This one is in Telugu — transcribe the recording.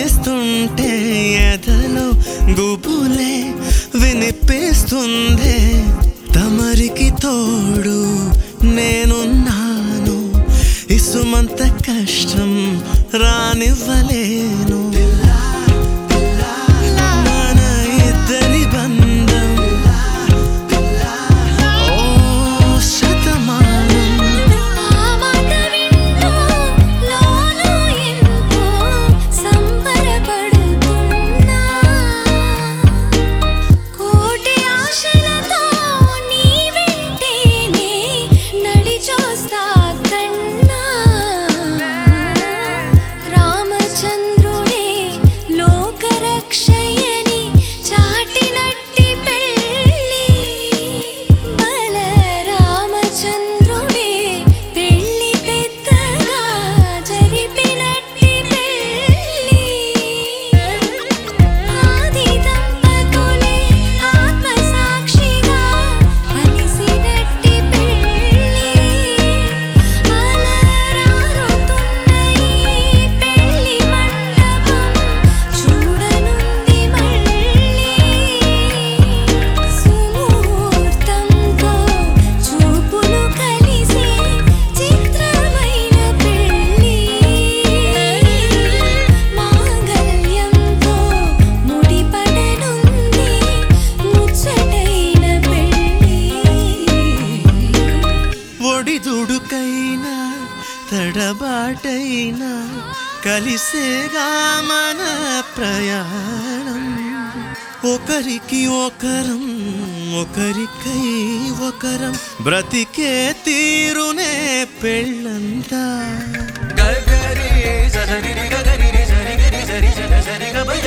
చేస్తుంటే ఎదలో గుబులే వినిపిస్తుందే తమరికి తోడు నేనున్నాను ఇసుమంత కష్టం రానివ్వలేను మన ఇద్దరి బంధం ఓ శతమానం ఆ మాట వింటూ లోలో ఎంతో సంబరపడుతున్నా కోటి ఆశలతో నీ వెంటేనే నడిచొస్తా కన్నా రామచంద్రుడే లోకరక్షయని చాటినట్టి పెళ్ళి బల రామచంద్రుడే పెళ్ళి పెద్దగా జరిపినట్టి పెళ్ళి ఆది దంపతులే ఆత్మసాక్షిగా కలిసినట్టి పెళ్ళి అలరారుతున్న ఈ పెళ్ళి మండపం చూడనుంది మళ్ళీ సుముహూర్తంతో చూపులు కలిసే చిత్రమైన పెళ్ళి మాంగళ్యంతో ముడిపడనుంది ముచ్చటైన పెళ్ళి ఒడిదుడుకైనా తడబాటైనా కలిసేగా మన ప్రయాణం ఒకరికి ఒకరం ఒకరికై ఒకరం బ్రతికే తీరునే పెళ్ళంతా గగరి సరి గగరి సరి గరి సరి సరి సరి గ